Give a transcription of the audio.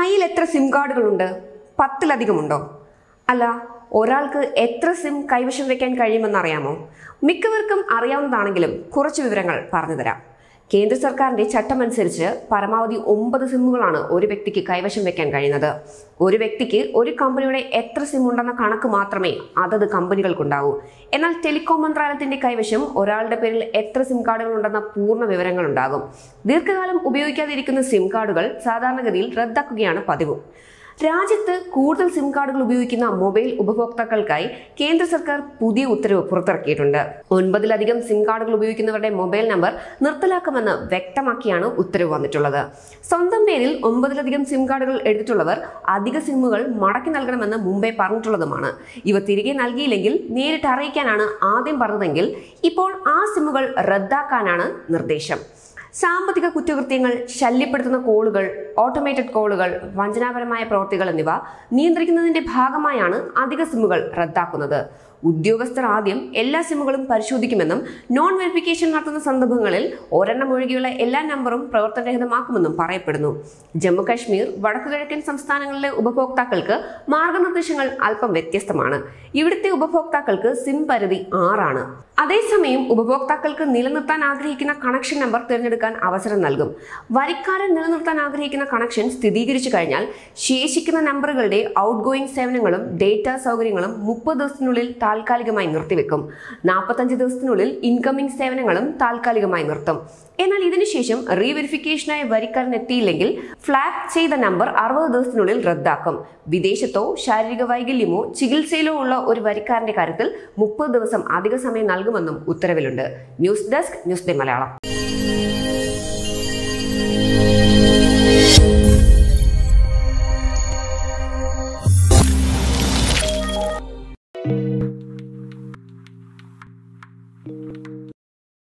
കയ്യിൽ എത്ര സിം കാർഡുകളുണ്ട് പത്തിലധികമുണ്ടോ അല്ല ഒരാൾക്ക് എത്ര സിം കൈവശം വെക്കാൻ കഴിയുമെന്നറിയാമോ മിക്കവർക്കും അറിയാവുന്നതാണെങ്കിലും കുറച്ച് വിവരങ്ങൾ പറഞ്ഞു തരാം കേന്ദ്ര സർക്കാരിന്റെ ചട്ടമനുസരിച്ച് പരമാവധി ഒമ്പത് സിമ്മുകളാണ് ഒരു വ്യക്തിക്ക് കൈവശം വെക്കാൻ കഴിയുന്നത് ഒരു വ്യക്തിക്ക് ഒരു കമ്പനിയുടെ എത്ര സിം ഉണ്ടെന്ന കണക്ക് മാത്രമേ അതത് കമ്പനികൾക്കുണ്ടാവൂ എന്നാൽ ടെലികോം മന്ത്രാലയത്തിന്റെ കൈവശം ഒരാളുടെ പേരിൽ എത്ര സിം കാർഡുകൾ ഉണ്ടെന്ന പൂർണ്ണ വിവരങ്ങൾ ഉണ്ടാകും ദീർഘകാലം ഉപയോഗിക്കാതിരിക്കുന്ന സിം കാർഡുകൾ സാധാരണഗതിയിൽ റദ്ദാക്കുകയാണ് പതിവ് രാജ്യത്ത് കൂടുതൽ സിം കാർഡുകൾ ഉപയോഗിക്കുന്ന മൊബൈൽ ഉപഭോക്താക്കൾക്കായി കേന്ദ്ര സർക്കാർ പുതിയ ഉത്തരവ് പുറത്തിറക്കിയിട്ടുണ്ട് ഒൻപതിലധികം സിം കാർഡുകൾ ഉപയോഗിക്കുന്നവരുടെ മൊബൈൽ നമ്പർ നിർത്തലാക്കുമെന്ന് വ്യക്തമാക്കിയാണ് ഉത്തരവ് വന്നിട്ടുള്ളത് സ്വന്തം പേരിൽ ഒമ്പതിലധികം സിം കാർഡുകൾ എടുത്തിട്ടുള്ളവർ അധിക സിമ്മുകൾ മടക്കി നൽകണമെന്ന് മുമ്പേ പറഞ്ഞിട്ടുള്ളതുമാണ് ഇവ തിരികെ നൽകിയില്ലെങ്കിൽ നേരിട്ട് അറിയിക്കാനാണ് ആദ്യം പറഞ്ഞതെങ്കിൽ ഇപ്പോൾ ആ സിമ്മുകൾ റദ്ദാക്കാനാണ് നിർദ്ദേശം സാമ്പത്തിക കുറ്റകൃത്യങ്ങൾ ശല്യപ്പെടുത്തുന്ന കോളുകൾ ഓട്ടോമേറ്റഡ് കോളുകൾ വഞ്ചനാപരമായ പ്രവൃത്തികൾ എന്നിവ നിയന്ത്രിക്കുന്നതിന്റെ ഭാഗമായാണ് അധിക സിമ്മുകൾ റദ്ദാക്കുന്നത് ഉദ്യോഗസ്ഥർ ആദ്യം എല്ലാ സിമ്മുകളും പരിശോധിക്കുമെന്നും നോൺ വെരിഫിക്കേഷൻ നടത്തുന്ന സന്ദർഭങ്ങളിൽ ഒരെണ്ണം ഒഴികെയുള്ള എല്ലാ നമ്പറും പ്രവർത്തനരഹിതമാക്കുമെന്നും പറയപ്പെടുന്നു ജമ്മു കാശ്മീർ വടക്കുകിഴക്കൻ സംസ്ഥാനങ്ങളിലെ ഉപഭോക്താക്കൾക്ക് മാർഗനിർദ്ദേശങ്ങൾ അല്പം വ്യത്യസ്തമാണ് ഇവിടുത്തെ ഉപഭോക്താക്കൾക്ക് സിം പരിധി ആറാണ് അതേസമയം ഉപഭോക്താക്കൾക്ക് നിലനിർത്താൻ ആഗ്രഹിക്കുന്ന കണക്ഷൻ നമ്പർ തിരഞ്ഞെടുക്കാൻ അവസരം നൽകും വരിക്കാരൻ നിലനിർത്താൻ ആഗ്രഹിക്കുന്ന കണക്ഷൻ സ്ഥിരീകരിച്ചു കഴിഞ്ഞാൽ ശേഷിക്കുന്ന നമ്പറുകളുടെ ഔട്ട് ഗോയിങ് സേവനങ്ങളും ഡേറ്റ സൗകര്യങ്ങളും മുപ്പത് ദിവസത്തിനുള്ളിൽ താൽക്കാലികമായി നിർത്തിവെക്കും നാൽപ്പത്തഞ്ച് ദിവസത്തിനുള്ളിൽ ഇൻകമിംഗ് സേവനങ്ങളും താൽക്കാലികമായി നിർത്തും എന്നാൽ ഇതിനുശേഷം റീവെരിഫിക്കേഷനായി വരിക്കാരൻ എത്തിയില്ലെങ്കിൽ ഫ്ലാഗ് ചെയ്ത നമ്പർ അറുപത് ദിവസത്തിനുള്ളിൽ റദ്ദാക്കും വിദേശത്തോ ശാരീരിക വൈകല്യമോ ചികിത്സയിലോ ഉള്ള ഒരു വരിക്കാരന്റെ കാര്യത്തിൽ മുപ്പത് ദിവസം അധിക സമയം നൽകുമെന്നും ഉത്തരവിലുണ്ട് news desk News Day Malayalam thank you